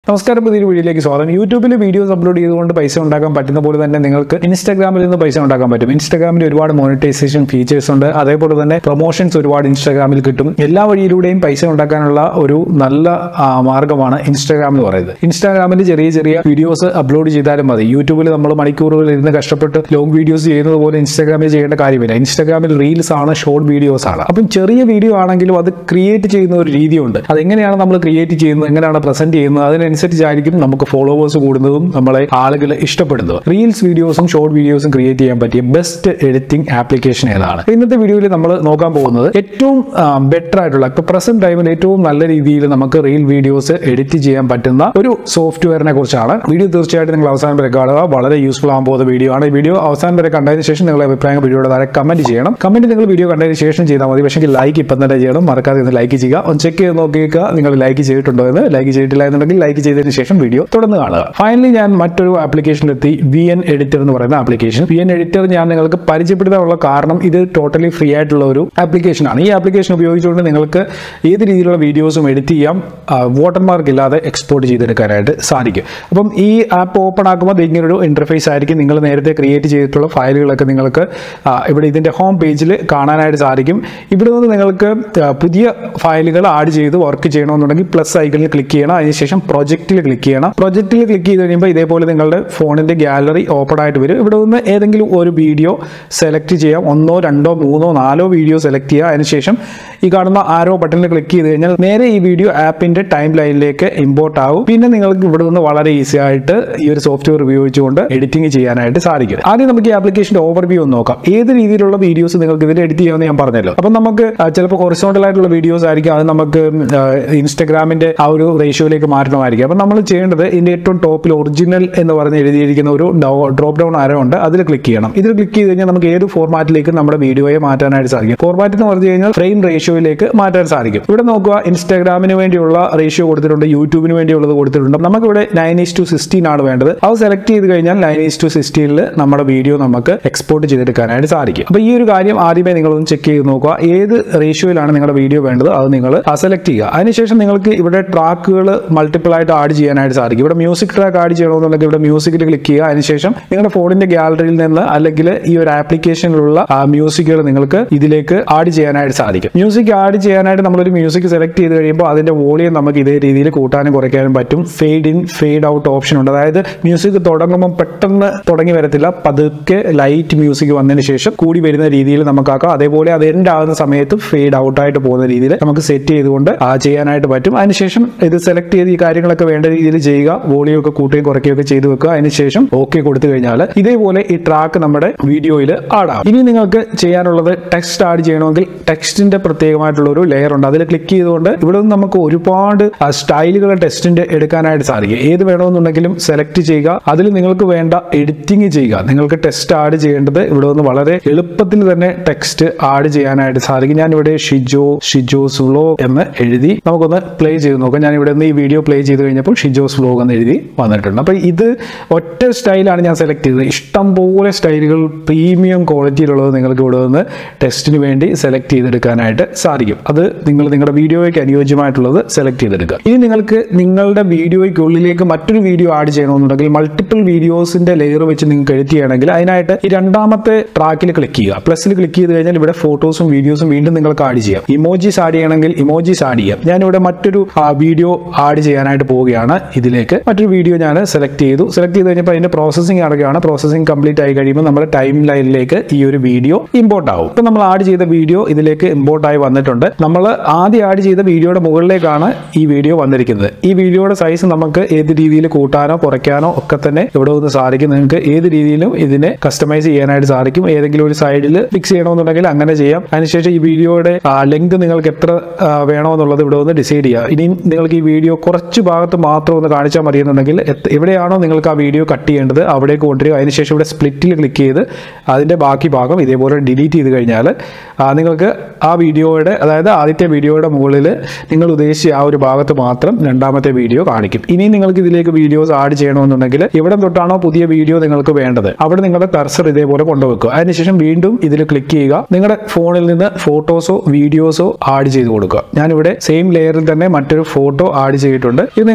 നമസ്കാരം പുതിയൊരു വീഡിയോയിലേക്ക് സ്വാഗതം യൂട്യൂബിൽ വീഡിയോസ് അപ്ലോഡ് ചെയ്തുകൊണ്ട് പൈസ ഉണ്ടാക്കാൻ പറ്റുന്ന പോലെ തന്നെ നിങ്ങൾക്ക് ഇൻസ്റ്റാഗ്രാമിൽ നിന്ന് പൈസ ഉണ്ടാക്കാൻ പറ്റും ഇൻസ്റ്റാഗ്രാമിൽ ഒരുപാട് മോണിറ്റൈസേഷൻ ഫീച്ചേഴ്സ് ഉണ്ട് അതേപോലെ തന്നെ പ്രൊമോഷൻസ് ഒരുപാട് ഇൻസ്റ്റാഗ്രാമിൽ കിട്ടും എല്ലാ വഴിയിലൂടെയും പൈസ ഉണ്ടാക്കാനുള്ള ഒരു നല്ല ആ, മാർഗ്ഗമാണ് ഇൻസ്റ്റാഗ്രാം എന്ന് പറയുന്നത് ഇൻസ്റ്റാഗ്രാമിൽ ചെറിയ ചെറിയ വീഡിയോസ് അപ്ലോഡ് ചെയ്താലും മതി യൂട്യൂബിൽ നമ്മൾ മണിക്കൂറുകൾ ഇരുന്ന് കഷ്ടപ്പെട്ട് ലോങ് വീഡിയോസ് ചെയ്യുന്നത് പോലെ ഇൻസ്റ്റാഗ്രാമിൽ ചെയ്യേണ്ട കാര്യമില്ല ഇൻസ്റ്റാഗ്രാമിൽ റീൽസ് ആണ് ഷോർട്ട് വീഡിയോസ് ആണ് അപ്പം ചെറിയ വീഡിയോ ആണെങ്കിലും അത് ക്രിയേറ്റ് ചെയ്യുന്ന ഒരു രീതിയുണ്ട് അതെങ്ങനെയാണ് നമ്മൾ ക്രിയേറ്റ് ചെയ്യുന്നത് എങ്ങനെയാണ് പ്രസന്റ് ചെയ്യുന്നത് അതിനനുസരിച്ചായിരിക്കും നമുക്ക് ഫോളോവേഴ്സ് കൂടുന്നതും നമ്മളെ ആളുകൾ ഇഷ്ടപ്പെടുന്നതും റീൽസ് വീഡിയോസും ഷോർട്ട് വീഡിയോസും ക്രിയേറ്റ് ചെയ്യാൻ പറ്റിയ ബെസ്റ്റ് എഡിറ്റിംഗ് ആപ്ലിക്കേഷൻ ഏതാണ് അപ്പൊ ഇന്നത്തെ വീഡിയോയിൽ നമ്മൾ നോക്കാൻ പോകുന്നത് ഏറ്റവും ബെറ്റർ ആയിട്ടുള്ള ഇപ്പൊ പ്രസന്റ് ടൈമിൽ ഏറ്റവും നല്ല രീതിയിൽ നമുക്ക് റീൽ വീഡിയോസ് എഡിറ്റ് ചെയ്യാൻ പറ്റുന്ന ഒരു സോഫ്റ്റ്വെയറിനെ കുറിച്ചാണ് വീഡിയോ തീർച്ചയായിട്ടും നിങ്ങൾ അവസാനം വരെ കാണുക വളരെ യൂസ്ഫുൾ ആകാൻ പോകുന്ന വീഡിയോ ആണ് ഈ വീഡിയോ അവസാനം വരെ കണ്ടതിന് ശേഷം നിങ്ങളുടെ അഭിപ്രായം വീഡിയോയുടെ താഴെ കമന്റ് ചെയ്യണം കമന്റ് നിങ്ങൾ വീഡിയോ കണ്ടതിന് ശേഷം ചെയ്താൽ മതി പക്ഷേ ലൈക്ക് ഇപ്പം തന്നെ ചെയ്യണം മറക്കാതെ ഒന്ന് ലൈക്ക് ചെയ്യുക ഒന്ന് ചെക്ക് ചെയ്ത് നോക്കിയേക്കുക നിങ്ങൾ ലൈക്ക് ചെയ്തിട്ടുണ്ടോ എന്ന് ലൈക്ക് ചെയ്തിട്ടില്ല എന്നുണ്ടെങ്കിൽ ലൈക്ക് ചെയ്തതിന് ശേഷം വീഡിയോ തുടർന്ന് കാണുക ഫൈനലി ഞാൻ മറ്റൊരു ആപ്ലിക്കേഷനിലെത്തി വി എൻ എഡിറ്റർ എന്ന് പറയുന്ന ആപ്ലിക്കേഷൻ വി എൻ എഡിറ്റർ ഞാൻ നിങ്ങൾക്ക് പരിചയപ്പെടുത്താനുള്ള കാരണം ഇത് ടോട്ടലി ഫ്രീ ആയിട്ടുള്ള ഒരു ആപ്ലിക്കേഷൻ ആണ് ഈ ആപ്ലിക്കേഷൻ ഉപയോഗിച്ചുകൊണ്ട് നിങ്ങൾക്ക് ഏത് രീതിയിലുള്ള വീഡിയോസും എഡിറ്റ് ചെയ്യാം വാട്ടർമാർക്ക് ഇല്ലാതെ എക്സ്പോർട്ട് ചെയ്തെടുക്കാനായിട്ട് സാധിക്കും അപ്പം ഈ ആപ്പ് ഓപ്പൺ ആക്കുമ്പോൾ ദേ ഇങ്ങനൊരു ഇന്റർഫേസ് ആയിരിക്കും നിങ്ങൾ നേരത്തെ ക്രിയേറ്റ് ചെയ്തിട്ടുള്ള ഫയലുകളൊക്കെ നിങ്ങൾക്ക് ആ, ഇവിടെ ഇതിന്റെ ഹോം പേജിൽ കാണാനായിട്ട് സാധിക്കും ഇവിടെ നിന്ന് നിങ്ങൾക്ക് ആ, പുതിയ ഫയലുകൾ ആഡ് ചെയ്ത് വർക്ക് ചെയ്യണമെന്നുണ്ടെങ്കിൽ പ്ലസ് ഐക്കണിൽ ക്ലിക്ക് ചെയ്യണം അതിനുശേഷം പ്രൊജക്റ്റിൽ ക്ലിക്ക് ചെയ്യണം പ്രൊജക്റ്റിൽ ക്ലിക്ക് ചെയ്ത് കഴിയുമ്പോൾ ഇതേപോലെ നിങ്ങളുടെ ഫോണിന്റെ ഗാലറി ഓപ്പൺ ആയിട്ട് വരും ഇവിടെ നിന്ന് ഏതെങ്കിലും ഒരു വീഡിയോ സെലക്ട് ചെയ്യാം ഒന്നോ രണ്ടോ മൂന്നോ നാലോ വീഡിയോ സെലക്ട് ചെയ്യുക അതിനുശേഷം ഈ കാണുന്ന ആരോ ബട്ടണിൽ ക്ലിക്ക് ചെയ്ത് കഴിഞ്ഞാൽ നേരെ ഈ വീഡിയോ ആപ്പിന്റെ ടൈം ലൈനിലേക്ക് ഇമ്പോർട്ട് ആവും പിന്നെ നിങ്ങൾക്ക് ഇവിടെ നിന്ന് വളരെ ഈസി ആയിട്ട് ഈ ഒരു സോഫ്റ്റ്വെയർ ഉപയോഗിച്ചുകൊണ്ട് എഡിറ്റിംഗ് ചെയ്യാനായിട്ട് സാധിക്കും ആദ്യം നമുക്ക് ഈ ആപ്ലിക്കേഷന്റെ ഓവർവ്യൂ ഒന്ന് നോക്കാം ഏത് രീതിയിലുള്ള വീഡിയോസ് നിങ്ങൾക്ക് ഇതിൽ എഡിറ്റ് ചെയ്യാമെന്ന് ഞാൻ പറഞ്ഞല്ലോ അപ്പം നമുക്ക് ആ, ചിലപ്പോൾ ഹൊറിസോണ്ടൽ ആയിട്ടുള്ള വീഡിയോസ് ആയിരിക്കും അത് നമുക്ക് ആ, ഇൻസ്റ്റഗ്രാമിന്റെ ആ ഒരു റേഷ്യോയിലേക്ക് മാറ്റണമായിരിക്കും അപ്പം നമ്മൾ ചെയ്യേണ്ടത് ഇതിന്റെ ഏറ്റവും ടോപ്പിൽ ഒറിജിനൽ എന്ന് പറഞ്ഞ് എഴുതിയിരിക്കുന്ന ഒരു ഡ്രോപ്പ് ഡൗൺ ആരോ ഉണ്ട് അതിൽ ക്ലിക്ക് ചെയ്യണം ഇതിൽ ക്ലിക്ക് ചെയ്ത് കഴിഞ്ഞാൽ നമുക്ക് ഏത് ഫോർമാറ്റിലേക്ക് നമ്മുടെ വീഡിയോയെ മാറ്റാനായിട്ട് സാധിക്കും ഫോർമാറ്റ് എന്ന് പറഞ്ഞു കഴിഞ്ഞാൽ ഫ്രെയിം റേഷ്യോയിലേക്ക് മാറ്റാൻ സാധിക്കും ഇവിടെ നോക്കുക ഇൻസ്റ്റാഗ്രാമിന് വേണ്ടിയുള്ള റേഷ്യോ കൊടുത്തിട്ടുണ്ട് യൂട്യൂബിന് വേണ്ടിയുള്ളത് കൊടുത്തിട്ടുണ്ട് നമുക്ക് ഇവിടെ നയൻ ഈസ് ടു സിക്സ്റ്റീൻ ആണ് വേണ്ടത് അത് സെലക്ട് ചെയ്ത് കഴിഞ്ഞാൽ നയൻ ഈസ് ടു സിക്സ്റ്റീനിൽ നമ്മുടെ വീഡിയോ നമുക്ക് എക്സ്പോർട്ട് ചെയ്തെടുക്കാനായിട്ട് സാധിക്കും അപ്പോൾ ഈ ഒരു കാര്യം ആദ്യമേ നിങ്ങളൊന്ന് ചെക്ക് ചെയ്ത് നോക്കുക ഏത് റേഷ്യോയിലാണ് നിങ്ങളുടെ വീഡിയോ വേണ്ടത് അത് നിങ്ങൾ സെലക്ട് ചെയ്യുക അതിനുശേഷം നിങ്ങൾക്ക് ഇവിടെ ട്രാക്കുകൾ മൾട്ടിപ്പിൾ ആയിട്ട് ആഡ് ചെയ്യാനായിട്ട് സാധിക്കും ഇവിടെ മ്യൂസിക് ട്രാക്ക് ആഡ് ചെയ്യണമെന്നുണ്ടെങ്കിൽ ഇവിടെ മ്യൂസിക്കിൽ ക്ലിക്ക് ചെയ്യുക അതിനുശേഷം നിങ്ങളുടെ ഫോണിന്റെ ഗാലറിയിൽ നിന്ന് അല്ലെങ്കിൽ ഈ ഒരു ആപ്ലിക്കേഷനിലുള്ള മ്യൂസിക്കുകൾ നിങ്ങൾക്ക് ഇതിലേക്ക് ആഡ് ചെയ്യാനായിട്ട് സാധിക്കും മ്യൂസിക് ആഡ് ചെയ്യാനായിട്ട് നമ്മളൊരു മ്യൂസിക് സെലക്ട് ചെയ്ത് കഴിയുമ്പോൾ അതിന്റെ വോളിയം നമുക്ക് ഇതേ രീതിയിൽ കൂട്ടാനും കുറയ്ക്കാനും പറ്റും fade in fade out option ഉണ്ട് അതായത് മ്യൂസിക് തുടങ്ങുമ്പോൾ പെട്ടെന്ന് തുടങ്ങി വരത്തില്ല പതുക്കെ ലൈറ്റ് മ്യൂസിക് വന്നതിന് ശേഷം കൂടി വരുന്ന രീതിയിൽ നമുക്കാക്കാം അതേപോലെ അത് എൻഡ് ആകുന്ന സമയത്ത് ഫെയ്ഡ് ഔട്ട് ആയിട്ട് പോകുന്ന രീതിയിൽ നമുക്ക് സെറ്റ് ചെയ്തുകൊണ്ട് ആ ചെയ്യാനായിട്ട് പറ്റും അതിനുശേഷം ഇത് സെലക്ട് ചെയ്ത് ഈ കാര്യങ്ങളൊക്കെ വേണ്ട രീതിയിൽ ചെയ്യുക വോളിയം ഒക്കെ കൂട്ടുകയും കുറയ്ക്കുകയും ഒക്കെ ചെയ്ത് വെക്കുക അതിനുശേഷം ഓക്കെ കൊടുത്തു കഴിഞ്ഞാൽ ഇതേപോലെ ഈ ട്രാക്ക് നമ്മുടെ വീഡിയോയിൽ ആടാം ഇനി നിങ്ങൾക്ക് ചെയ്യാനുള്ളത് ടെക്സ്റ്റ് ആഡ് ചെയ്യണമെങ്കിൽ ടെക്സ്റ്റിന്റെ പ്രത്യേകമായിട്ടുള്ള ഒരു ലെയർ ഉണ്ട് അതിൽ ക്ലിക്ക് ചെയ്തുകൊണ്ട് ഇവിടെ നിന്ന് നമുക്ക് ഒരുപാട് സ്റ്റൈലുകൾ ടെക്സ്റ്റിന്റെ എടുക്കാനായിട്ട് സാധിക്കും ഏത് വേണമെന്നുണ്ടെങ്കിലും സെലക്ട് ചെയ്യുക അതിൽ നിങ്ങൾക്ക് വേണ്ട എഡിറ്റിംഗ് ചെയ്യുക നിങ്ങൾക്ക് ടെക്സ്റ്റ് ആഡ് ചെയ്യേണ്ടത് ഇവിടെ നിന്ന് വളരെ എളുപ്പത്തിൽ തന്നെ ടെക്സ്റ്റ് ആഡ് ചെയ്യാനായിട്ട് സാധിക്കും ഞാൻ ഇവിടെ ഷിജോ ഷിജോസ് വ്ലോഗ് എന്ന് എഴുതി നമുക്കൊന്ന് പ്ലേ ചെയ്ത് നോക്കാം ഞാൻ ഇവിടെ നിന്ന് ഈ വീഡിയോ പ്ലേ ചെയ്ത് കഴിഞ്ഞപ്പോൾ ഷിജോസ് വ്ലോഗ് എന്ന് എഴുതി വന്നിട്ടുണ്ട് അപ്പോൾ ഇത് ഒറ്റ സ്റ്റൈലാണ് ഞാൻ സെലക്ട് ചെയ്തത് ഇഷ്ടം പോലെ സ്റ്റൈലുകൾ പ്രീമിയം ക്വാളിറ്റിയിലുള്ളത് നിങ്ങൾക്ക് ഇവിടെ നിന്ന് ടെസ്റ്റിന് വേണ്ടി സെലക്ട് ചെയ്തെടുക്കാനായിട്ട് സാധിക്കും അത് നിങ്ങൾ നിങ്ങളുടെ വീഡിയോയ്ക്ക് അനുയോജ്യമായിട്ടുള്ളത് സെലക്ട് ചെയ്തെടുക്കുക ഇനി നിങ്ങൾക്ക് നിങ്ങളുടെ വീഡിയോയ്ക്കുള്ളിലേക്ക് മറ്റൊരു വീഡിയോ ആഡ് ചെയ്യണമെന്നുണ്ടെങ്കിൽ മൾട്ടിപ്പിൾ വീഡിയോസിന്റെ ലെയർ വെച്ച് നിങ്ങൾക്ക് എഡിറ്റ് ചെയ്യണമെങ്കിൽ അതിനായിട്ട് ഈ രണ്ടാമത്തെ ട്രാക്കിൽ ക്ലിക്ക് ചെയ്യുക പ്ലസിൽ ക്ലിക്ക് ചെയ്ത് കഴിഞ്ഞാൽ ഇവിടെ ഫോട്ടോസും വീഡിയോസും വീണ്ടും നിങ്ങൾക്ക് ആഡ് ചെയ്യാം ഇമോജീസ് ആഡ് ചെയ്യണമെങ്കിൽ ഇമോജീസ് ആഡ് ചെയ്യാം ഞാനിവിടെ മറ്റൊരു വീഡിയോ ആഡ് ചെയ്യാനായിട്ട് പോവുകയാണ് ഇതിലേക്ക് മറ്റൊരു വീഡിയോ ഞാൻ സെലക്ട് ചെയ്തു സെലക്ട് ചെയ്ത് കഴിഞ്ഞപ്പോൾ അതിന്റെ പ്രോസസ്സിംഗ് നടക്കുകയാണ് പ്രോസസ്സിംഗ് കംപ്ലീറ്റ് ആയി കഴിയുമ്പോൾ നമ്മുടെ ടൈം ലൈനിലേക്ക് ഈ ഒരു വീഡിയോ ഇമ്പോർട്ട് ആവും ഇപ്പൊ നമ്മൾ ആഡ് ചെയ്ത വീഡിയോ ഇതിലേക്ക് ഇമ്പോർട്ട് ആയി വന്നിട്ടുണ്ട് നമ്മൾ ആദ്യം ആഡ് ചെയ്ത വീഡിയോയുടെ മുകളിലേക്കാണ് ഈ വീഡിയോ വന്നിരിക്കുന്നത് ഈ വീഡിയോയുടെ സൈസ് നമുക്ക് ഏത് രീതിയിൽ കൂട്ടാനോ കുറയ്ക്കാനോ ഒക്കെ തന്നെ ഇവിടെ നിന്ന് സാധിക്കും നിങ്ങൾക്ക് ഏത് രീതിയിലും ഇതിനെ കസ്റ്റമൈസ് ചെയ്യാനായിട്ട് സാധിക്കും ഏതെങ്കിലും ഒരു സൈഡിൽ ഫിക്സ് ചെയ്യണമെന്നുണ്ടെങ്കിൽ അങ്ങനെ ചെയ്യാം അതിനുശേഷം ഈ വീഡിയോയുടെ ലെങ്ത് നിങ്ങൾക്ക് എത്ര ആ, വേണമെന്നുള്ളത് ഇവിടെ ഒന്ന് ഡിസൈഡ് ചെയ്യുക ഇനി നിങ്ങൾക്ക് ഈ വീഡിയോ കുറച്ച് ഭാഗത്ത് മാത്രം ഒന്ന് കാണിച്ചാൽ മതിയെന്നുണ്ടെങ്കിൽ എത്ര- എവിടെയാണോ നിങ്ങൾക്ക് ആ വീഡിയോ കട്ട് ചെയ്യേണ്ടത് അവിടേക്ക് കൊണ്ടുവരിക അതിനുശേഷം ഇവിടെ സ്പ്ലിറ്റിൽ ക്ലിക്ക് ചെയ്ത് അതിൻ്റെ ബാക്കി ഭാഗം ഇതേപോലെ ഡിലീറ്റ് ചെയ്ത് കഴിഞ്ഞാൽ ആ, നിങ്ങൾക്ക് ആ വീഡിയോയുടെ അതായത് ആദ്യത്തെ വീഡിയോയുടെ മുകളിൽ നിങ്ങൾ ഉദ്ദേശിച്ച ആ ഒരു ഭാഗത്ത് മാത്രം രണ്ടാമത്തെ വീഡിയോ കാണിക്കും ഇനി നിങ്ങൾക്ക് ഇതിലേക്ക് വീഡിയോസ് ആഡ് ചെയ്യണമെന്നുണ്ടെങ്കിൽ എവിടെ തൊട്ടാണോ പുതിയ വീഡിയോ നിങ്ങൾക്ക് വേണ്ടത് അവിടെ നിങ്ങളുടെ കർസർ ഇതേപോലെ കൊണ്ടുവെക്കുക അതിനുശേഷം വീണ്ടും ഇതിൽ ക്ലിക്ക് ചെയ്യുക നിങ്ങളുടെ ഫോണിൽ നിന്ന് ഫോട്ടോസോ വീഡിയോസോ ആഡ് ചെയ്ത് കൊടുക്കുക ഞാനിവിടെ സെയിം ലെയറിൽ തന്നെ മറ്റൊരു ഫോട്ടോ ആഡ് ചെയ്തിട്ടുണ്ട് ഇത് നിങ്ങൾ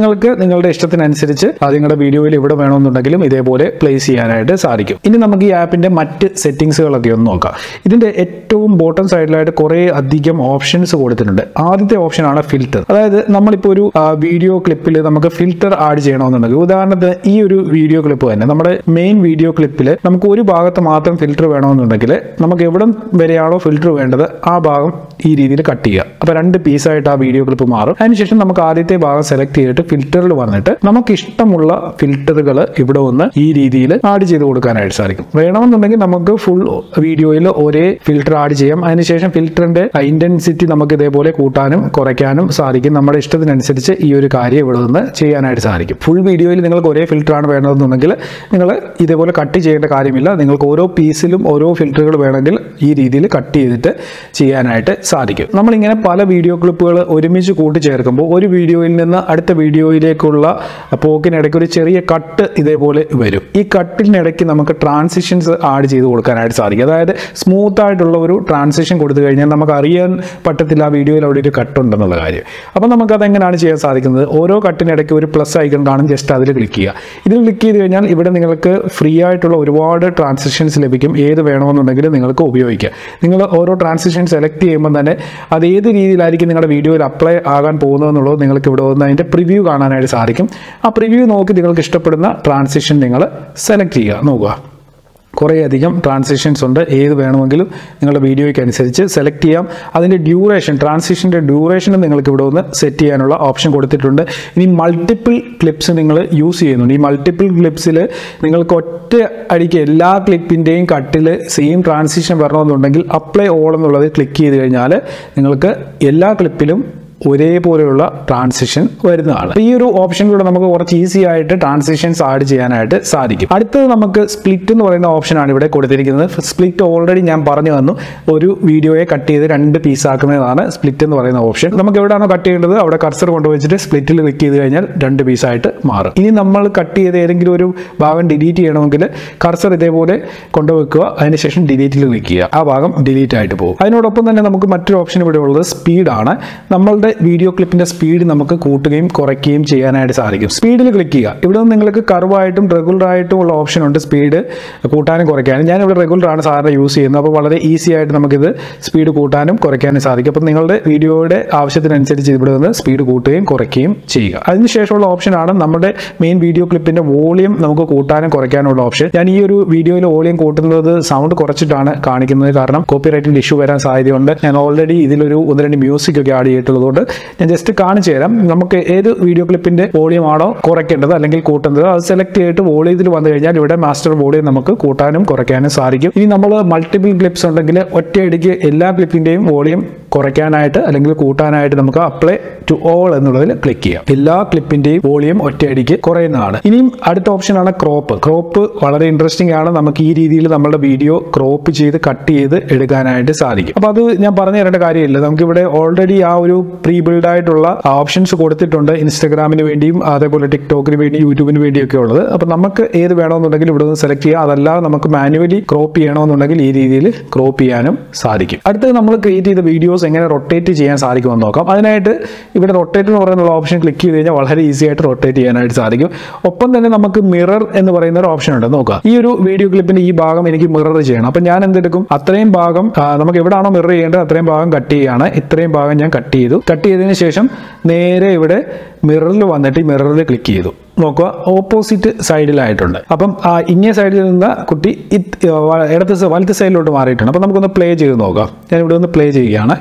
നിങ്ങൾക്ക് നിങ്ങളുടെ ഇഷ്ടത്തിനനുസരിച്ച് അത് നിങ്ങളുടെ വീഡിയോയിൽ ഇവിടെ വേണമെന്നുണ്ടെങ്കിലും ഇതേപോലെ പ്ലേസ് ചെയ്യാനായിട്ട് സാധിക്കും ഇനി നമുക്ക് ഈ ആപ്പിന്റെ മറ്റ് സെറ്റിംഗ്സുകളൊക്കെ ഒന്ന് നോക്കാം ഇതിന്റെ ഏറ്റവും ബോട്ടം സൈഡിലായിട്ട് കുറേ അധികം ഓപ്ഷൻസ് കൊടുത്തിട്ടുണ്ട് ആദ്യത്തെ ഓപ്ഷനാണ് ഫിൽറ്റർ അതായത് നമ്മളിപ്പോൾ ഒരു വീഡിയോ ക്ലിപ്പിൽ നമുക്ക് ഫിൽറ്റർ ആഡ് ചെയ്യണമെന്നുണ്ടെങ്കിൽ ഉദാഹരണത്തിന് ഈ ഒരു വീഡിയോ ക്ലിപ്പ് തന്നെ നമ്മുടെ മെയിൻ വീഡിയോ ക്ലിപ്പിൽ നമുക്ക് ഒരു ഭാഗത്ത് മാത്രം ഫിൽറ്റർ വേണമെന്നുണ്ടെങ്കിൽ നമുക്ക് എവിടം വരെയാണോ ഫിൽറ്റർ വേണ്ടത് ആ ഭാഗം ഈ രീതിയിൽ കട്ട് ചെയ്യുക അപ്പോൾ രണ്ട് പീസായിട്ട് ആ വീഡിയോ ക്ലിപ്പ് മാറും അതിനുശേഷം നമുക്ക് ആദ്യത്തെ ഭാഗം സെലക്ട് ചെയ്തിട്ട് ഫിൽറ്ററിൽ വന്നിട്ട് നമുക്ക് ഇഷ്ടമുള്ള ഫിൽറ്ററുകൾ ഇവിടെ ഒന്ന് ഈ രീതിയിൽ ആഡ് ചെയ്ത് കൊടുക്കാനായിട്ട് സാധിക്കും വേണമെന്നുണ്ടെങ്കിൽ നമുക്ക് ഫുൾ വീഡിയോയിൽ ഒരേ ഫിൽറ്റർ ആഡ് ചെയ്യാം അതിനുശേഷം ഫിൽറ്ററിന്റെ ഇന്റൻസിറ്റി നമുക്ക് ഇതേപോലെ കൂട്ടാനും കുറയ്ക്കാനും സാധിക്കും നമ്മുടെ ഇഷ്ടത്തിനനുസരിച്ച് ഈ ഒരു കാര്യം ഇവിടെ നിന്ന് ചെയ്യാനായിട്ട് സാധിക്കും ഫുൾ വീഡിയോയിൽ നിങ്ങൾക്ക് ഒരേ ഫിൽറ്റർ ആണ് വേണ്ടതെന്നുണ്ടെങ്കിൽ നിങ്ങൾ ഇതേപോലെ കട്ട് ചെയ്യേണ്ട കാര്യമില്ല നിങ്ങൾക്ക് ഓരോ പീസിലും ഓരോ ഫിൽറ്ററുകൾ വേണമെങ്കിൽ ഈ രീതിയിൽ കട്ട് ചെയ്തിട്ട് ചെയ്യാനായിട്ട് സാധിക്കും നമ്മളിങ്ങനെ പല വീഡിയോ ക്ലിപ്പുകൾ ഒരുമിച്ച് കൂട്ടിച്ചേർക്കുമ്പോൾ ഒരു വീഡിയോയിൽ നിന്ന് അടുത്ത വീഡിയോയിലേക്കുള്ള പോക്കിനിടയ്ക്ക് ഒരു ചെറിയ കട്ട് ഇതേപോലെ വരും ഈ കട്ടിനിടയ്ക്ക് നമുക്ക് ട്രാൻസിഷൻസ് ആഡ് ചെയ്ത് കൊടുക്കാനായിട്ട് സാധിക്കും അതായത് സ്മൂത്ത് ആയിട്ടുള്ള ഒരു ട്രാൻസിഷൻ കൊടുത്തു കഴിഞ്ഞാൽ നമുക്ക് അറിയാൻ പറ്റത്തില്ല ആ വീഡിയോയിൽ അവിടെ ഒരു കട്ട് ഉണ്ടെന്നുള്ള കാര്യം അപ്പോൾ നമുക്ക് അതെങ്ങനെയാണ് ചെയ്യാൻ സാധിക്കുന്നത് ഓരോ കട്ടിനിടയ്ക്ക് ഒരു പ്ലസ് ഐക്കൺ കാണും ജസ്റ്റ് അതിൽ ക്ലിക്ക് ചെയ്യുക ഇതിൽ ക്ലിക്ക് ചെയ്ത് കഴിഞ്ഞാൽ ഇവിടെ നിങ്ങൾക്ക് ഫ്രീ ആയിട്ടുള്ള ഒരുപാട് ട്രാൻസിഷൻസ് ലഭിക്കും ഏത് വേണമെന്നുണ്ടെങ്കിലും നിങ്ങൾക്ക് ഉപയോഗിക്കാം നിങ്ങൾ ഓരോ ട്രാൻസിഷൻ സെലക്ട് ചെയ്യുമ്പോൾ തന്നെ അത് ഏത് രീതിയിലായിരിക്കും നിങ്ങളുടെ വീഡിയോയിൽ അപ്ലൈ ആകാൻ പോകുന്നതെന്നുള്ളത് നിങ്ങൾക്ക് ഇവിടെ വന്ന് അതിൻ്റെ പ്രിവ്യൂ കാണാനായിട്ട് സാധിക്കും ആ പ്രിവ്യൂ നോക്കി നിങ്ങൾക്ക് ഇഷ്ടപ്പെടുന്ന ട്രാൻസിഷൻ നിങ്ങൾ സെലക്ട് ചെയ്യുക നോക്കുക കുറേയധികം ട്രാൻസിഷൻസ് ഉണ്ട് ഏത് വേണമെങ്കിലും നിങ്ങളുടെ വീഡിയോയ്ക്ക് അനുസരിച്ച് സെലക്ട് ചെയ്യാം അതിൻ്റെ ഡ്യൂറേഷൻ ട്രാൻസിഷൻ്റെ ഡ്യൂറേഷനും നിങ്ങൾക്ക് ഇവിടെ ഒന്ന് സെറ്റ് ചെയ്യാനുള്ള ഓപ്ഷൻ കൊടുത്തിട്ടുണ്ട് ഇനി മൾട്ടിപ്പിൾ ക്ലിപ്സ് നിങ്ങൾ യൂസ് ചെയ്യുന്നുണ്ട് ഈ മൾട്ടിപ്പിൾ ക്ലിപ്സിൽ നിങ്ങൾക്ക് ഒറ്റ അടിക്ക് എല്ലാ ക്ലിപ്പിൻ്റെയും കട്ടിൽ സെയിം ട്രാൻസിഷൻ വരണമെന്നുണ്ടെങ്കിൽ അപ്ലൈ ഓൾ എന്നുള്ളത് ക്ലിക്ക് ചെയ്ത് കഴിഞ്ഞാൽ നിങ്ങൾക്ക് എല്ലാ ക്ലിപ്പിലും ഒരേപോലെയുള്ള ട്രാൻസിഷൻ വരുന്നതാണ് ഈ ഒരു ഓപ്ഷനിലൂടെ നമുക്ക് കുറച്ച് ഈസി ആയിട്ട് ട്രാൻസിഷൻസ് ആഡ് ചെയ്യാനായിട്ട് സാധിക്കും അടുത്തത് നമുക്ക് സ്പ്ലിറ്റ് എന്ന് പറയുന്ന ഓപ്ഷനാണ് ഇവിടെ കൊടുത്തിരിക്കുന്നത് സ്പ്ലിറ്റ് ഓൾറെഡി ഞാൻ പറഞ്ഞു തന്നു ഒരു വീഡിയോയെ കട്ട് ചെയ്ത് രണ്ട് പീസ് ആക്കുന്നതാണ് സ്പ്ലിറ്റ് എന്ന് പറയുന്ന ഓപ്ഷൻ നമുക്ക് എവിടെയാണോ കട്ട് ചെയ്യേണ്ടത് അവിടെ കർസർ കൊണ്ടുവച്ചിട്ട് സ്പ്ലിറ്റിൽ ക്ലിക്ക് ചെയ്ത് കഴിഞ്ഞാൽ രണ്ട് പീസായിട്ട് മാറും ഇനി നമ്മൾ കട്ട് ചെയ്ത് ഏതെങ്കിലും ഒരു ഭാഗം ഡിലീറ്റ് ചെയ്യണമെങ്കിൽ കർസർ ഇതേപോലെ കൊണ്ടുവെക്കുക അതിനുശേഷം ഡിലീറ്റിൽ ക്ലിക്ക് ചെയ്യുക ആ ഭാഗം ഡിലീറ്റ് ആയിട്ട് പോകും അതിനോടൊപ്പം തന്നെ നമുക്ക് മറ്റൊരു ഓപ്ഷൻ ഇവിടെ ഉള്ളത് സ്പീഡാണ് നമ്മളുടെ വീഡിയോ ക്ലിപ്പിന്റെ സ്പീഡ് നമുക്ക് കൂട്ടുകയും കുറയ്ക്കുകയും ചെയ്യാനായിട്ട് സാധിക്കും സ്പീഡിൽ ക്ലിക്ക് ചെയ്യുക ഇവിടെ നിന്ന് നിങ്ങൾക്ക് കർവായിട്ടും റെഗുലർ ആയിട്ടും ഉള്ള ഓപ്ഷൻ ഉണ്ട് സ്പീഡ് കൂട്ടാനും കുറയ്ക്കാനും ഞാൻ ഇവിടെ റെഗുലർ ആണ് സാധാരണ യൂസ് ചെയ്യുന്നത് അപ്പോൾ വളരെ ഈസി ആയിട്ട് നമുക്കിത് സ്പീഡ് കൂട്ടാനും കുറയ്ക്കാനും സാധിക്കും അപ്പോൾ നിങ്ങളുടെ വീഡിയോയുടെ ആവശ്യത്തിനനുസരിച്ച് ഇവിടെ നിന്ന് സ്പീഡ് കൂട്ടുകയും കുറയ്ക്കുകയും ചെയ്യുക അതിനുശേഷമുള്ള ഓപ്ഷനാണ് നമ്മുടെ മെയിൻ വീഡിയോ ക്ലിപ്പിന്റെ വോളിയം നമുക്ക് കൂട്ടാനും കുറയ്ക്കാനുള്ള ഓപ്ഷൻ ഞാൻ ഈ ഒരു വീഡിയോയിൽ വോളിയം കൂട്ടുന്നത് സൗണ്ട് കുറച്ചിട്ടാണ് കാണിക്കുന്നത് കാരണം കോപ്പിറൈറ്റിന്റെ ഇഷ്യൂ വരാൻ സാധ്യതയുണ്ട് ഞാൻ ഓൾറെഡി ഇതിലൊരു ഒന്ന് രണ്ട് മ്യൂസിക് ഒക്കെ ആഡ് ചെയ്തിട്ടുള്ളതുകൊണ്ട് ഞാൻ ജസ്റ്റ് കാണിച്ചു തരാം നമുക്ക് ഏത് വീഡിയോ ക്ലിപ്പിന്റെ വോളിയം ആണോ കുറയ്ക്കേണ്ടത് അല്ലെങ്കിൽ കൂട്ടുന്നത് അത് സെലക്ട് ചെയ്തിട്ട് വോളിയത്തിൽ വന്നു കഴിഞ്ഞാൽ ഇവിടെ മാസ്റ്റർ വോളിയം നമുക്ക് കൂട്ടാനും കുറയ്ക്കാനും സാധിക്കും ഇനി നമ്മൾ മൾട്ടിപ്പിൾ ക്ലിപ്സ് ഉണ്ടെങ്കിൽ ഒറ്റയടിക്ക് എല്ലാ ക്ലിപ്പിന്റെയും വോളിയം കുറയ്ക്കാനായിട്ട് അല്ലെങ്കിൽ കൂട്ടാനായിട്ട് നമുക്ക് അപ്ലൈ ടു ഓൾ എന്നുള്ളതിൽ ക്ലിക്ക് ചെയ്യാം എല്ലാ ക്ലിപ്പിന്റെയും വോളിയം ഒറ്റയടിക്ക് കുറയുന്നതാണ് ഇനിയും അടുത്ത ഓപ്ഷനാണ് ക്രോപ്പ് ക്രോപ്പ് വളരെ ഇൻട്രസ്റ്റിംഗ് ആണ് നമുക്ക് ഈ രീതിയിൽ നമ്മുടെ വീഡിയോ ക്രോപ്പ് ചെയ്ത് കട്ട് ചെയ്ത് എടുക്കാനായിട്ട് സാധിക്കും അപ്പോൾ അത് ഞാൻ പറഞ്ഞു തരേണ്ട കാര്യമില്ല നമുക്ക് ഇവിടെ ഓൾറെഡി ആ ഒരു പ്രീ ബിൽഡ് ആയിട്ടുള്ള ഓപ്ഷൻസ് കൊടുത്തിട്ടുണ്ട് ഇൻസ്റ്റാഗ്രാമിന് വേണ്ടിയും അതേപോലെ ടിക്ടോക്കിന് വേണ്ടി യൂട്യൂബിന് വേണ്ടിയൊക്കെ ഉള്ളത് അപ്പോൾ നമുക്ക് ഏത് വേണമെന്നുണ്ടെങ്കിൽ ഇവിടെ നിന്ന് സെലക്ട് ചെയ്യാം അതല്ലാതെ നമുക്ക് മാനുവലി ക്രോപ്പ് ചെയ്യണമെന്നുണ്ടെങ്കിൽ ഈ രീതിയിൽ ക്രോപ്പ് ചെയ്യാനും സാധിക്കും അടുത്തത് നമ്മൾ ക്രിയേറ്റ് ചെയ്ത വീഡിയോസ് എങ്ങനെ റൊട്ടേറ്റ് ചെയ്യാൻ സാധിക്കുമെന്ന് നോക്കാം അതിനായിട്ട് ഇവിടെ റൊട്ടേറ്റ് എന്ന് പറയുന്ന ഓപ്ഷൻ ക്ലിക്ക് ചെയ്ത് കഴിഞ്ഞാൽ വളരെ ഈസി ആയിട്ട് റൊട്ടേറ്റ് ചെയ്യാനായിട്ട് സാധിക്കും ഒപ്പം തന്നെ നമുക്ക് മിറർ എന്ന് പറയുന്ന ഒരു ഓപ്ഷൻ ഉണ്ട് നോക്കുക ഈ ഒരു വീഡിയോ ക്ലിപ്പിന്റെ ഈ ഭാഗം എനിക്ക് മിറർ ചെയ്യണം അപ്പം ഞാൻ എന്തെടുക്കും അത്രയും ഭാഗം ആ, നമുക്ക് എവിടെയാണോ മിറർ ചെയ്യേണ്ടത് അത്രയും ഭാഗം കട്ട് ചെയ്യുകയാണ് ഇത്രയും ഭാഗം ഞാൻ കട്ട് ചെയ്തു കട്ട് ചെയ്തതിന് ശേഷം നേരെ ഇവിടെ മിററിൽ വന്നിട്ട് ഈ മിററിൽ ക്ലിക്ക് ചെയ്തു നോക്കുക ഓപ്പോസിറ്റ് സൈഡിലായിട്ടുണ്ട് അപ്പം ആ ഇങ്ങേ സൈഡിൽ നിന്ന് കുട്ടി ഇത് വ- ഇടത്ത് സ- വലത്ത് സൈഡിലോട്ട് മാറിയിട്ടുണ്ട് അപ്പം നമുക്കൊന്ന് പ്ലേ ചെയ്ത് നോക്കാം ഞാൻ ഇവിടെ ഒന്ന് പ്ലേ ചെയ്യുകയാണ്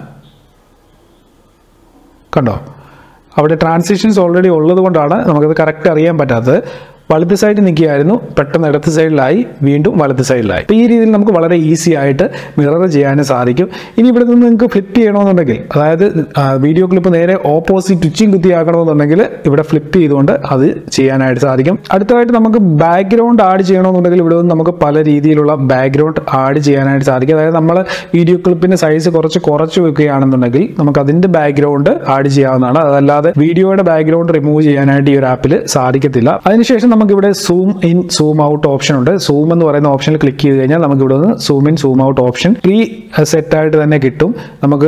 കണ്ടോ അവിടെ ട്രാൻസിഷൻസ് ഓൾറെഡി ഉള്ളത് കൊണ്ടാണ് നമുക്കത് കറക്റ്റ് അറിയാൻ പറ്റാത്തത് വലത്ത് സൈഡിൽ നിൽക്കുകയായിരുന്നു പെട്ടെന്ന് ഇടത്ത് സൈഡിലായി വീണ്ടും വലത്ത് സൈഡിലായി അപ്പോൾ ഈ രീതിയിൽ നമുക്ക് വളരെ ഈസി ആയിട്ട് മിറർ ചെയ്യാനും സാധിക്കും ഇനി ഇവിടെ നിന്ന് നിങ്ങൾക്ക് ഫ്ലിപ്പ് ചെയ്യണമെന്നുണ്ടെങ്കിൽ അതായത് വീഡിയോ ക്ലിപ്പ് നേരെ ഓപ്പോസിറ്റ് ഉച്ചയും കുത്തിയാക്കണമെന്നുണ്ടെങ്കിൽ ഇവിടെ ഫ്ലിപ്പ് ചെയ്തുകൊണ്ട് അത് ചെയ്യാനായിട്ട് സാധിക്കും അടുത്തതായിട്ട് നമുക്ക് ബാക്ക്ഗ്രൗണ്ട് ആഡ് ചെയ്യണമെന്നുണ്ടെങ്കിൽ ഇവിടെ നിന്ന് നമുക്ക് പല രീതിയിലുള്ള ബാക്ക്ഗ്രൗണ്ട് ആഡ് ചെയ്യാനായിട്ട് സാധിക്കും അതായത് നമ്മൾ വീഡിയോ ക്ലിപ്പിന്റെ സൈസ് കുറച്ച് കുറച്ച് വെക്കുകയാണെന്നുണ്ടെങ്കിൽ നമുക്ക് അതിന്റെ ബാക്ക്ഗ്രൗണ്ട് ആഡ് ചെയ്യാവുന്നതാണ് അതല്ലാതെ വീഡിയോയുടെ ബാക്ക്ഗ്രൗണ്ട് റിമൂവ് ചെയ്യാനായിട്ട് ഈ ഒരു ആപ്പിൽ സാധിക്കത്തില്ല അതിനുശേഷം നമുക്ക് ഇവിടെ zoom in zoom out option ഉണ്ട് സൂം എന്ന് പറയുന്ന ഓപ്ഷനിൽ ക്ലിക്ക് ചെയ്ത് കഴിഞ്ഞാൽ നമുക്ക് ഇവിടെ നിന്ന് zoom in zoom out option preset ആയിട്ട് തന്നെ കിട്ടും നമുക്ക്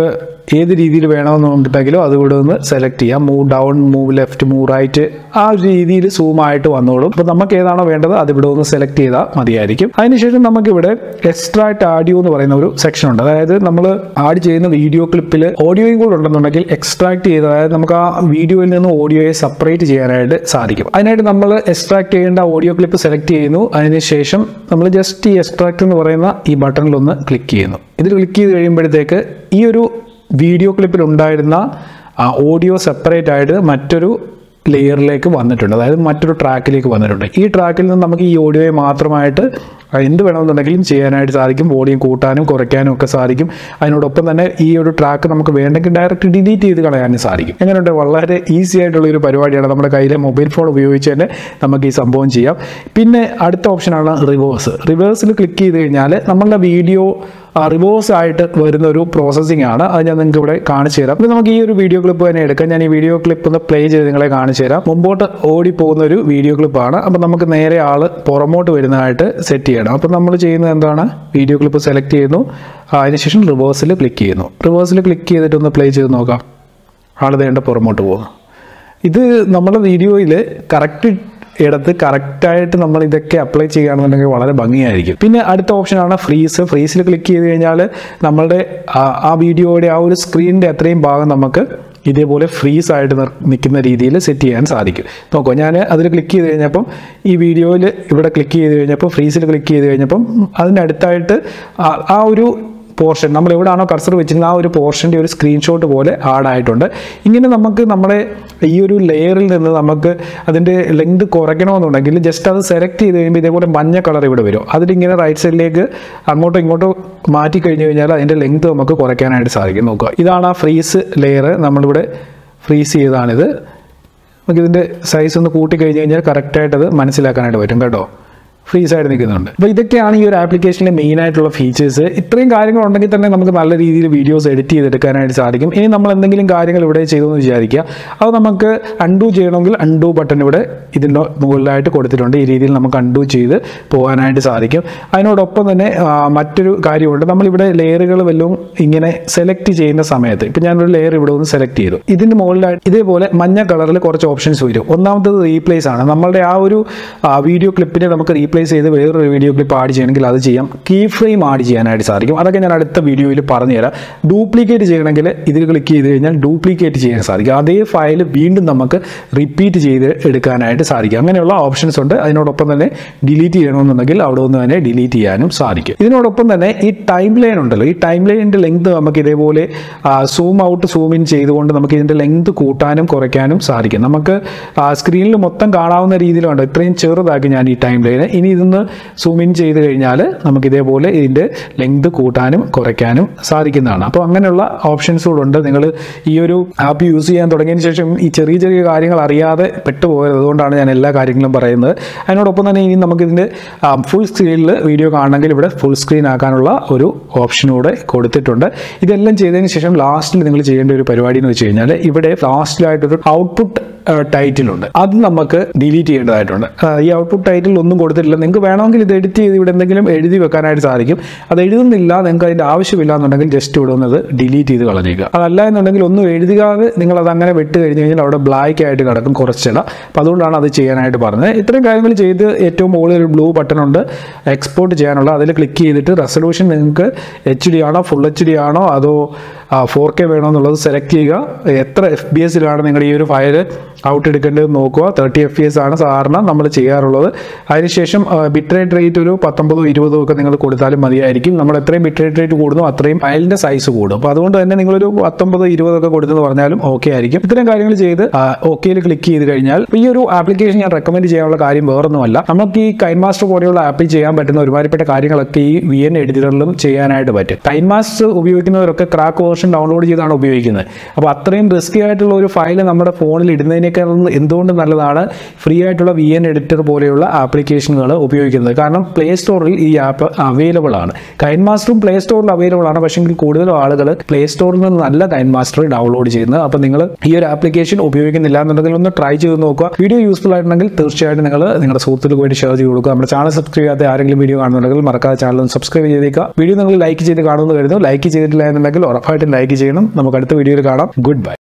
ഏത് രീതിയിൽ വേണമെന്നുണ്ടെങ്കിലോ അത് ഇവിടെ നിന്ന് സെലക്ട് ചെയ്യാം move down move left move right ആ ഒരു രീതിയിൽ സൂം ആയിട്ട് വന്നോളും അപ്പോൾ നമുക്ക് ഏതാണോ വേണ്ടത് അത് ഇവിടെ ഒന്ന് സെലക്ട് ചെയ്താൽ മതിയായിരിക്കും അതിനുശേഷം നമുക്കിവിടെ എക്സ്ട്രാക്ട് ആഡിയോ എന്ന് പറയുന്ന ഒരു സെക്ഷൻ ഉണ്ട് അതായത് നമ്മൾ ആഡ് ചെയ്യുന്ന വീഡിയോ ക്ലിപ്പിൽ ഓഡിയോയും കൂടെ ഉണ്ടെന്നുണ്ടെങ്കിൽ എക്സ്ട്രാക്ട് ചെയ്ത് അതായത് നമുക്ക് ആ വീഡിയോയിൽ നിന്ന് ഓഡിയോയെ സെപ്പറേറ്റ് ചെയ്യാനായിട്ട് സാധിക്കും അതിനായിട്ട് നമ്മൾ എക്സ്ട്രാക്ട് ചെയ്യേണ്ട ഓഡിയോ ക്ലിപ്പ് സെലക്ട് ചെയ്യുന്നു അതിനുശേഷം നമ്മൾ ജസ്റ്റ് ഈ എക്സ്ട്രാക്ട് എന്ന് പറയുന്ന ഈ ബട്ടണിൽ ഒന്ന് ക്ലിക്ക് ചെയ്യുന്നു ഇതിൽ ക്ലിക്ക് ചെയ്ത് കഴിയുമ്പോഴത്തേക്ക് ഈ ഒരു വീഡിയോ ക്ലിപ്പിൽ ഉണ്ടായിരുന്ന ഓഡിയോ സെപ്പറേറ്റ് ആയിട്ട് മറ്റൊരു ലെയറിലേക്ക് വന്നിട്ടുണ്ട് അതായത് മറ്റൊരു ട്രാക്കിലേക്ക് വന്നിട്ടുണ്ട് ഈ ട്രാക്കിൽ നിന്ന് നമുക്ക് ഈ ഓഡിയോയെ മാത്രമായിട്ട് എന്ത് വേണമെന്നുണ്ടെങ്കിലും ചെയ്യാനായിട്ട് സാധിക്കും വോളിയം കൂട്ടാനും കുറയ്ക്കാനും ഒക്കെ സാധിക്കും അതിനോടൊപ്പം തന്നെ ഈ ഒരു ട്രാക്ക് നമുക്ക് വേണ്ടെങ്കിൽ ഡയറക്റ്റ് ഡിലീറ്റ് ചെയ്ത് കളയാനും സാധിക്കും എങ്ങനെയുണ്ട് വളരെ ഈസി ആയിട്ടുള്ള ഒരു പരിപാടിയാണ് നമ്മുടെ കയ്യിലെ മൊബൈൽ ഫോൺ ഉപയോഗിച്ച് തന്നെ നമുക്ക് ഈ സംഭവം ചെയ്യാം പിന്നെ അടുത്ത ഓപ്ഷനാണ് റിവേഴ്സ് റിവേഴ്സിൽ ക്ലിക്ക് ചെയ്ത് കഴിഞ്ഞാൽ നമ്മളുടെ വീഡിയോ റിവേഴ്സ് ആയിട്ട് വരുന്ന ഒരു പ്രോസസ്സിംഗ് ആണ് അത് ഞാൻ നിങ്ങൾക്ക് ഇവിടെ കാണിച്ചു തരാം ഇത് നമുക്ക് ഈ ഒരു വീഡിയോ ക്ലിപ്പ് തന്നെ എടുക്കാം ഞാൻ ഈ വീഡിയോ ക്ലിപ്പ് ഒന്ന് പ്ലേ ചെയ്ത് നിങ്ങളെ കാണിച്ചു തരാം മുമ്പോട്ട് ഓടി പോകുന്ന ഒരു വീഡിയോ ക്ലിപ്പാണ് അപ്പം നമുക്ക് നേരെ ആള് പുറമോട്ട് വരുന്നതായിട്ട് സെറ്റ് ചെയ്യണം അപ്പം നമ്മൾ ചെയ്യുന്നത് എന്താണ് വീഡിയോ ക്ലിപ്പ് സെലക്ട് ചെയ്യുന്നു അതിനുശേഷം റിവേഴ്സിൽ ക്ലിക്ക് ചെയ്യുന്നു റിവേഴ്സിൽ ക്ലിക്ക് ചെയ്തിട്ട് ഒന്ന് പ്ലേ ചെയ്ത് നോക്കാം ആൾ വേണ്ട പുറമോട്ട് പോകുന്നു ഇത് നമ്മുടെ വീഡിയോയിൽ കറക്റ്റ് ഇടത്ത് കറക്റ്റായിട്ട് നമ്മൾ ഇതൊക്കെ അപ്ലൈ ചെയ്യുകയാണെന്നുണ്ടെങ്കിൽ വളരെ ഭംഗിയായിരിക്കും പിന്നെ അടുത്ത ഓപ്ഷനാണ് ഫ്രീസ് ഫ്രീസിൽ ക്ലിക്ക് ചെയ്ത് കഴിഞ്ഞാൽ നമ്മളുടെ ആ- ആ വീഡിയോയുടെ ആ ഒരു സ്ക്രീനിൻ്റെ അത്രയും ഭാഗം നമുക്ക് ഇതേപോലെ ഫ്രീസ് ആയിട്ട് നിർ- നിൽക്കുന്ന രീതിയിൽ സെറ്റ് ചെയ്യാൻ സാധിക്കും നോക്കൂ ഞാൻ അതിൽ ക്ലിക്ക് ചെയ്ത് കഴിഞ്ഞപ്പം ഈ വീഡിയോയിൽ ഇവിടെ ക്ലിക്ക് ചെയ്ത് കഴിഞ്ഞപ്പോൾ ഫ്രീസിൽ ക്ലിക്ക് ചെയ്ത് കഴിഞ്ഞപ്പം അതിനടുത്തായിട്ട് ആ- ആ ഒരു പോർഷൻ നമ്മൾ എവിടെയാണോ കർസർ വെച്ചിരുന്നത് ആ ഒരു പോർഷൻ്റെ ഒരു സ്ക്രീൻഷോട്ട് പോലെ ആഡ് ആയിട്ടുണ്ട് ഇങ്ങനെ നമുക്ക് നമ്മുടെ ഈ ഒരു ലെയറിൽ നിന്ന് നമുക്ക് അതിൻ്റെ ലെങ്ത് കുറയ്ക്കണമെന്നുണ്ടെങ്കിൽ ജസ്റ്റ് അത് സെലക്ട് ചെയ്ത് കഴിയുമ്പോൾ ഇതേപോലെ മഞ്ഞ കളർ ഇവിടെ വരും അതിലിങ്ങനെ റൈറ്റ് സൈഡിലേക്ക് അങ്ങോട്ടോ ഇങ്ങോട്ടോ മാറ്റി കഴിഞ്ഞ് കഴിഞ്ഞാൽ അതിൻ്റെ ലെങ്ത് നമുക്ക് കുറയ്ക്കാനായിട്ട് സാധിക്കും നോക്കുക ഇതാണ് ആ ഫ്രീസ് ലെയർ നമ്മളിവിടെ ഫ്രീസ് ചെയ്തതാണിത് നമുക്ക് ഇതിൻ്റെ സൈസ് ഒന്ന് കൂട്ടി കഴിഞ്ഞ് കഴിഞ്ഞാൽ കറക്റ്റായിട്ട് അത് മനസ്സിലാക്കാനായിട്ട് പറ്റും കേട്ടോ ഫ്രീസ് ആയിട്ട് നിൽക്കുന്നുണ്ട് അപ്പോൾ ഇതൊക്കെയാണ് ഈ ഒരു ആപ്ലിക്കേഷനിലെ മെയിൻ ആയിട്ടുള്ള ഫീച്ചേഴ്സ് ഇത്രയും കാര്യങ്ങൾ ഉണ്ടെങ്കിൽ തന്നെ നമുക്ക് നല്ല രീതിയിൽ വീഡിയോസ് എഡിറ്റ് ചെയ്തെടുക്കാനായിട്ട് സാധിക്കും ഇനി നമ്മൾ എന്തെങ്കിലും കാര്യങ്ങൾ ഇവിടെ ചെയ്തെന്ന് വിചാരിക്കുക അത് നമുക്ക് അൺഡു ചെയ്യണമെങ്കിൽ അൺഡു ബട്ടൺ ഇവിടെ ഇതിൻ്റെ മുകളിലായിട്ട് കൊടുത്തിട്ടുണ്ട് ഈ രീതിയിൽ നമുക്ക് അൺഡു ചെയ്ത് പോകാനായിട്ട് സാധിക്കും അതിനോടൊപ്പം തന്നെ ആ, മറ്റൊരു കാര്യമുണ്ട് നമ്മളിവിടെ ലെയറുകൾ വല്ലതും ഇങ്ങനെ സെലക്ട് ചെയ്യുന്ന സമയത്ത് ഇപ്പം ഞാനൊരു ലെയർ ഇവിടെ ഒന്ന് സെലക്ട് ചെയ്തു ഇതിൻ്റെ മുകളിലായിട്ട് ഇതേപോലെ മഞ്ഞ കളറിൽ കുറച്ച് ഓപ്ഷൻസ് വരും ഒന്നാമത്തത് റീപ്ലേസ് ആണ് നമ്മളുടെ ആ ഒരു വീഡിയോ ക്ലിപ്പിനെ നമുക്ക് റീപ്ലേസ് ചെയ്ത് വേറൊരു വീഡിയോ ക്ലിപ്പ് ആഡ് ചെയ്യണമെങ്കിൽ അത് ചെയ്യാം കീ ഫ്രെയിം ആഡ് ചെയ്യാനായിട്ട് സാധിക്കും അതൊക്കെ ഞാൻ അടുത്ത വീഡിയോയിൽ പറഞ്ഞുതരാം ഡ്യൂപ്ലിക്കേറ്റ് ചെയ്യണമെങ്കിൽ ഇതിൽ ക്ലിക്ക് ചെയ്ത് കഴിഞ്ഞാൽ ഡ്യൂപ്ലിക്കേറ്റ് ചെയ്യാൻ സാധിക്കും അതേ ഫയൽ വീണ്ടും നമുക്ക് റിപ്പീറ്റ് ചെയ്ത് എടുക്കാനായിട്ട് സാധിക്കും അങ്ങനെയുള്ള ഓപ്ഷൻസ് ഉണ്ട് അതിനോടൊപ്പം തന്നെ ഡിലീറ്റ് ചെയ്യണമെന്നുണ്ടെങ്കിൽ അവിടെ നിന്ന് തന്നെ ഡിലീറ്റ് ചെയ്യാനും സാധിക്കും ഇതിനോടൊപ്പം തന്നെ ഈ ടൈം ലൈൻ ഉണ്ടല്ലോ ഈ ടൈം ലൈനിൻ്റെ ലെങ്ത് നമുക്ക് ഇതേപോലെ സൂം ഔട്ട് സൂം ഇൻ ചെയ്തുകൊണ്ട് നമുക്ക് ഇതിൻ്റെ ലെങ്ത് കൂട്ടാനും കുറയ്ക്കാനും സാധിക്കും നമുക്ക് സ്ക്രീനിൽ മൊത്തം കാണാവുന്ന രീതിയിലുണ്ട് ഇത്രയും ചെറുതാക്കി ഞാൻ ഈ ടൈം ലൈന് ഇനി ഇതൊന്ന് സൂം ഇൻ ചെയ്ത് കഴിഞ്ഞാൽ നമുക്ക് ഇതേപോലെ ഇതിൻ്റെ ലെങ്ത് കൂട്ടാനും കുറയ്ക്കാനും സാധിക്കുന്നതാണ് അപ്പോൾ അങ്ങനെയുള്ള ഓപ്ഷൻസ് കൂടെ ഉണ്ട് നിങ്ങൾ ഈ ഒരു ആപ്പ് യൂസ് ചെയ്യാൻ തുടങ്ങിയതിന് ശേഷം ഈ ചെറിയ ചെറിയ കാര്യങ്ങൾ അറിയാതെ പെട്ടുപോയത് അതുകൊണ്ടാണ് ഞാൻ എല്ലാ കാര്യങ്ങളും പറയുന്നത് അതിനോടൊപ്പം തന്നെ ഇനി നമുക്കിതിൻ്റെ ഫുൾ സ്ക്രീനിൽ വീഡിയോ കാണണമെങ്കിൽ ഇവിടെ ഫുൾ സ്ക്രീൻ ആക്കാനുള്ള ഒരു ഓപ്ഷൻ കൂടെ കൊടുത്തിട്ടുണ്ട് ഇതെല്ലാം ചെയ്തതിന് ശേഷം ലാസ്റ്റിൽ നിങ്ങൾ ചെയ്യേണ്ട ഒരു പരിപാടി എന്ന് വെച്ച് കഴിഞ്ഞാൽ ഇവിടെ ലാസ്റ്റിലായിട്ടൊരു ഔട്ട്പുട്ട് ടൈറ്റിലുണ്ട് അത് നമുക്ക് ഡിലീറ്റ് ചെയ്യേണ്ടതായിട്ടുണ്ട് ആ, ഈ ഔട്ട്പുട്ട് ടൈറ്റിൽ ഒന്നും കൊടുത്തിട്ടില്ല നിങ്ങൾക്ക് വേണമെങ്കിൽ ഇത് എഡിറ്റ് ചെയ്ത് ഇവിടെ എന്തെങ്കിലും എഴുതി വെക്കാനായിട്ട് സാധിക്കും അത് എഴുതുന്നില്ല നിങ്ങൾക്ക് അതിൻ്റെ ആവശ്യമില്ല എന്നുണ്ടെങ്കിൽ ജസ്റ്റ് ഇവിടെ ഒന്ന് ഡിലീറ്റ് ചെയ്ത് കളഞ്ഞേക്കുക അതല്ല എന്നുണ്ടെങ്കിൽ ഒന്നും എഴുതികാതെ നിങ്ങൾ അത് അങ്ങനെ വിട്ട് കഴിഞ്ഞ് കഴിഞ്ഞാൽ അവിടെ ബ്ലാക്ക് ആയിട്ട് കിടക്കും കുറച്ചിട അപ്പോൾ അതുകൊണ്ടാണ് അത് ചെയ്യാനായിട്ട് പറഞ്ഞത് ഇത്രയും കാര്യങ്ങൾ ചെയ്ത് ഏറ്റവും മുകളിൽ ഒരു ബ്ലൂ ബട്ടൺ ഉണ്ട് എക്സ്പോർട്ട് ചെയ്യാനുള്ള അതിൽ ക്ലിക്ക് ചെയ്തിട്ട് റെസൊല്യൂഷൻ നിങ്ങൾക്ക് എച്ച് ഡി ആണോ ഫുൾ എച്ച് ഡി ആണോ അതോ ഫോർ കെ വേണോ എന്നുള്ളത് സെലക്ട് ചെയ്യുക എത്ര എഫ് ബി എസിലാണ് നിങ്ങളുടെ ഈ ഒരു ഫയൽ ഔട്ട് എടുക്കേണ്ടത് നോക്കുക തേർട്ടി എഫ് പി എസ് ആണ് സാധാരണ നമ്മൾ ചെയ്യാറുള്ളത് അതിനുശേഷം ബിറ്റ് റേറ്റ് റേറ്റ് ഒരു പത്തൊമ്പതോ ഇരുപതോ ഒക്കെ നിങ്ങൾ കൊടുത്താലും മതിയായിരിക്കും നമ്മൾ എത്രയും ബിറ്റ് റേറ്റ് റേറ്റ് കൂടുന്നു അത്രയും ഫയലിന്റെ സൈസ് കൂടും അപ്പോൾ അതുകൊണ്ട് തന്നെ നിങ്ങളൊരു പത്തൊമ്പതോ ഇരുപതോ ഒക്കെ കൊടുത്തെന്ന് പറഞ്ഞാലും ഓക്കെ ആയിരിക്കും ഇത്തരം കാര്യങ്ങൾ ചെയ്ത് ഓക്കെയിൽ ക്ലിക്ക് ചെയ്ത് കഴിഞ്ഞാൽ ഈ ഒരു ആപ്ലിക്കേഷൻ ഞാൻ റെക്കമെൻഡ് ചെയ്യാനുള്ള കാര്യം വേറൊന്നുമല്ല നമുക്ക് ഈ കൈൻ മാസ്റ്റർ പോലെയുള്ള ആപ്പിൽ ചെയ്യാൻ പറ്റുന്ന ഒരുമാതിരിപ്പെട്ട കാര്യങ്ങളൊക്കെ ഈ വി എൻ എഡിറ്ററിലും ചെയ്യാനായിട്ട് പറ്റും കൈൻ മാസ്റ്റർ ഉപയോഗിക്കുന്നവരൊക്കെ ക്രാക്ക് വേർഷൻ ഡൗൺലോഡ് ചെയ്താണ് ഉപയോഗിക്കുന്നത് അപ്പോൾ അത്രയും റിസ്കി ആയിട്ടുള്ള ഒരു ഫയൽ നമ്മുടെ ഫോണിൽ ഇടുന്നതിന് അതിനേക്കാളും എന്തുകൊണ്ട് നല്ലതാണ് ഫ്രീ ആയിട്ടുള്ള വി എൻ എഡിറ്റർ പോലെയുള്ള ആപ്ലിക്കേഷനുകൾ ഉപയോഗിക്കുന്നത് കാരണം പ്ലേ സ്റ്റോറിൽ ഈ ആപ്പ് അവൈലബിൾ ആണ് കൈൻ മാസ്റ്ററും പ്ലേ സ്റ്റോറിൽ അവൈലബിൾ ആണ് പക്ഷേ കൂടുതലും ആളുകൾ പ്ലേ സ്റ്റോറിൽ നിന്ന് നല്ല കൈൻ മാസ്റ്റർ ഡൗൺലോഡ് ചെയ്യുന്നത് അപ്പോൾ നിങ്ങൾ ഈ ഒരു ആപ്ലിക്കേഷൻ ഉപയോഗിക്കുന്നില്ല എന്നുണ്ടെങ്കിൽ ഒന്ന് ട്രൈ ചെയ്ത് നോക്കുക വീഡിയോ യൂസ്ഫുൾ ആയിട്ടുണ്ടെങ്കിൽ തീർച്ചയായിട്ടും നിങ്ങൾ നിങ്ങളുടെ സുഹൃത്തുക്കൾക്ക് വേണ്ടി ഷെയർ ചെയ്ത് കൊടുക്കുക നമ്മുടെ ചാനൽ സബ്സ്ക്രൈബ് ചെയ്യാത്ത ആരെങ്കിലും വീഡിയോ കാണുന്നുണ്ടെങ്കിൽ മറക്കാതെ ചാനൽ ഒന്ന് സബ്സ്ക്രൈബ് ചെയ്തേക്കുക വീഡിയോ നിങ്ങൾ ലൈക്ക് ചെയ്ത് കാണുമെന്ന് കരുതുന്നു ലൈക്ക് ചെയ്തിട്ടില്ല എന്നുണ്ടെങ്കിൽ ഉറപ്പായിട്ടും ലൈക്ക് ചെയ്യണം നമുക്ക് അടുത്ത വീഡിയോയിൽ കാണാം ഗുഡ് ബൈ